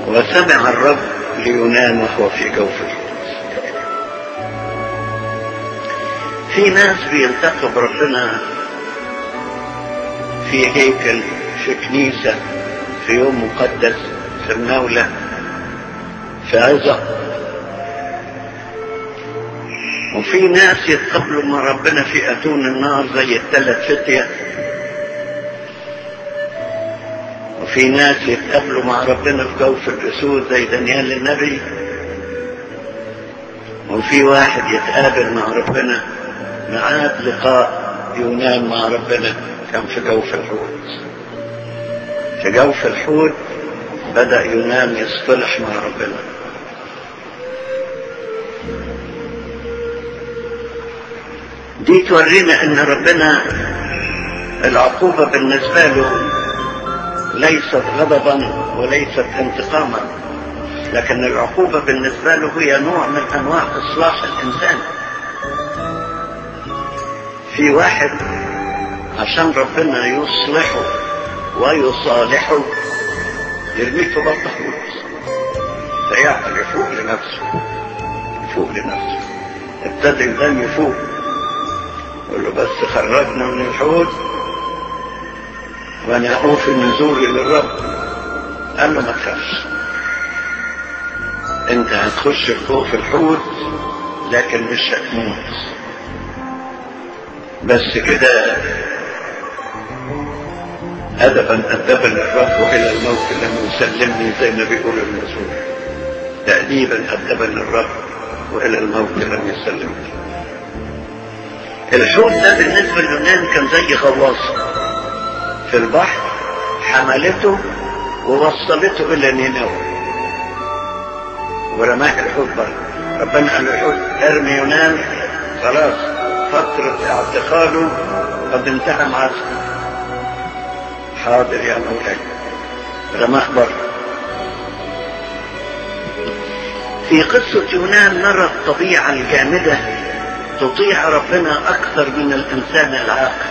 وسمع الرب ليونان وهو في جوف الحوت في ناس بيلتقوا بربنا في هيكل في كنيسة في يوم مقدس في المولى في عظة وفي ناس يتقابلوا مع ربنا في أتون النار زي الثلاث فتية وفي ناس يتقابلوا مع ربنا في جوف الأسود زي دانيال النبي وفي واحد يتقابل مع ربنا معاد لقاء يونان مع ربنا كان في جوف الحوت في جوف الحوت بدأ يونان يصطلح مع ربنا دي تورينا ان ربنا العقوبة بالنسبة له ليست غضبا وليست انتقاما لكن العقوبة بالنسبة له هي نوع من انواع اصلاح الانسان في واحد عشان ربنا يصلحه ويصالحه يرميه في بطن حوت فيعقل يفوق لنفسه يفوق لنفسه ابتدى ينام يفوق يقول له بس خرجنا من الحوت وانا اخوف النزول للرب قال له ما تخافش انت هتخش فوق في الحوت لكن مش هتموت بس كده أدبا أدبني الرب إلى الموت لم يسلمني زي ما بيقول الرسول تأديبا أدبني الرب وإلى الموت لم يسلمني الحوت ده بالنسبة لليونان كان زي غواصة في البحر حملته ووصلته إلى نينوى ورماه الحوت بره ربنا قال الحوت ارمي يونان خلاص فترة اعتقاله قد انتهى معسكر حاضر يا مولاي رماه بره في قصة يونان نرى الطبيعة الجامدة تطيع ربنا أكثر من الإنسان العاقل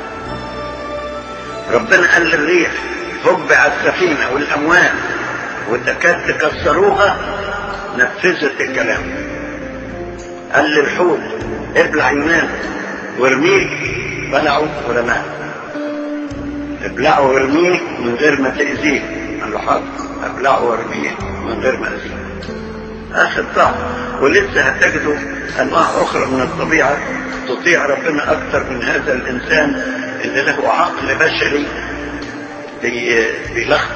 ربنا قال للريح هب على السفينة والأموال وتكاد تكسروها نفذت الكلام قال للحوت ابلع يونان وارميه بلعه ورماه ابلعه وارميه من غير ما تأذيه قال له حاضر ابلعه وارميه من غير ما أذيه اخر طعم ولسه هتجدوا انواع اخرى من الطبيعه تطيع ربنا اكثر من هذا الانسان اللي له عقل بشري بيلخبط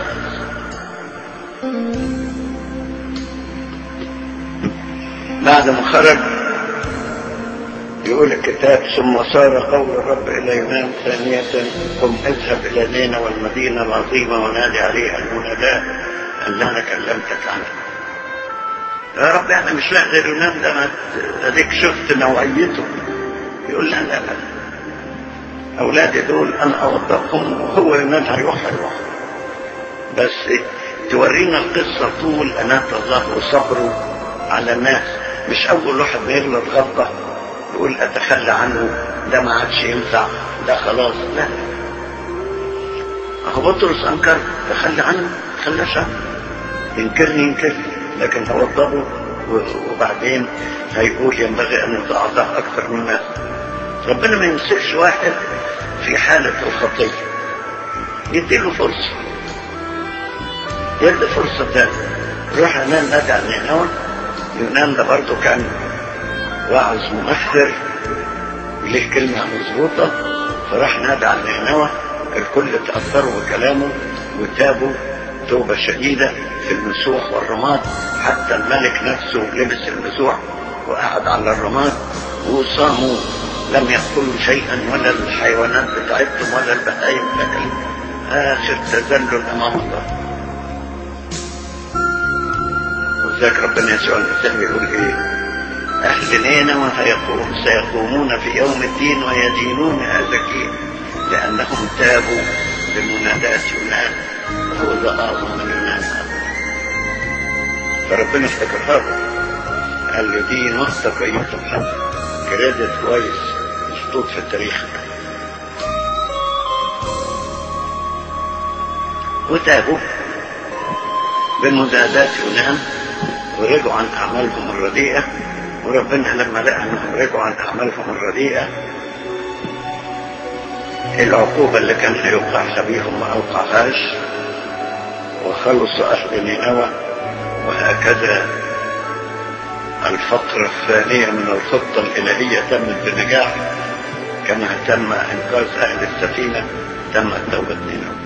بعد ما خرج يقول الكتاب ثم صار قول الرب الى يونان ثانية قم اذهب الى نينوى والمدينة العظيمة ونادي عليها المناداة ان انا كلمتك عنها يا رب احنا مش لاقي غير يونان ده انا اديك شفت نوعيته يقول لا لا لا اولادي دول انا اوضبهم وهو يونان هيروح هيروح بس تورينا القصة طول أناة الله وصبره على الناس مش أول واحد بيغلط غلطة يقول أتخلى عنه ده ما عادش ينفع ده خلاص لا أهو بطرس أنكر تخلى عنه تخلاش عنه ينكرني ينكرني لكن هوضبه وبعدين هيقول ينبغي أن يتعاطاه أكثر من الناس ربنا ما يمسكش واحد في حالة الخطية يديله فرصة يدي فرصة تانية روح يونان نادى على نينوى يونان ده برضه كان واعظ مؤثر له كلمة مظبوطة فراح نادى على نينوى الكل تأثروا بكلامه وتابوا توبة شديدة في المسوح والرماد حتى الملك نفسه لبس المسوح وقعد على الرماد وصاموا لم يأكلوا شيئا ولا الحيوانات بتاعتهم ولا البهائم أكلوا آخر تذلل أمام الله وذاك ربنا يسوع المسيح يقول إيه أهل نينوى هيقوم سيقومون في يوم الدين ويدينون هذاكين لأنهم تابوا بمناداة يونان وهو ذا أعظم من يونان فربنا افتكرها له قال له دي نقطة كويسة محمد كريدت كويس محطوط في التاريخ وتابوا بمزادات يونان ورجعوا عن أعمالهم الرديئة وربنا لما لقى أنهم رجعوا عن أعمالهم الرديئة العقوبة اللي كان هيوقعها بيهم ما أوقعهاش وخلصوا أهل نينوى وهكذا الفترة الثانية من الخطة الإلهية تمت بنجاح كما تم إنقاذ أهل السفينة تمت توبة نينوى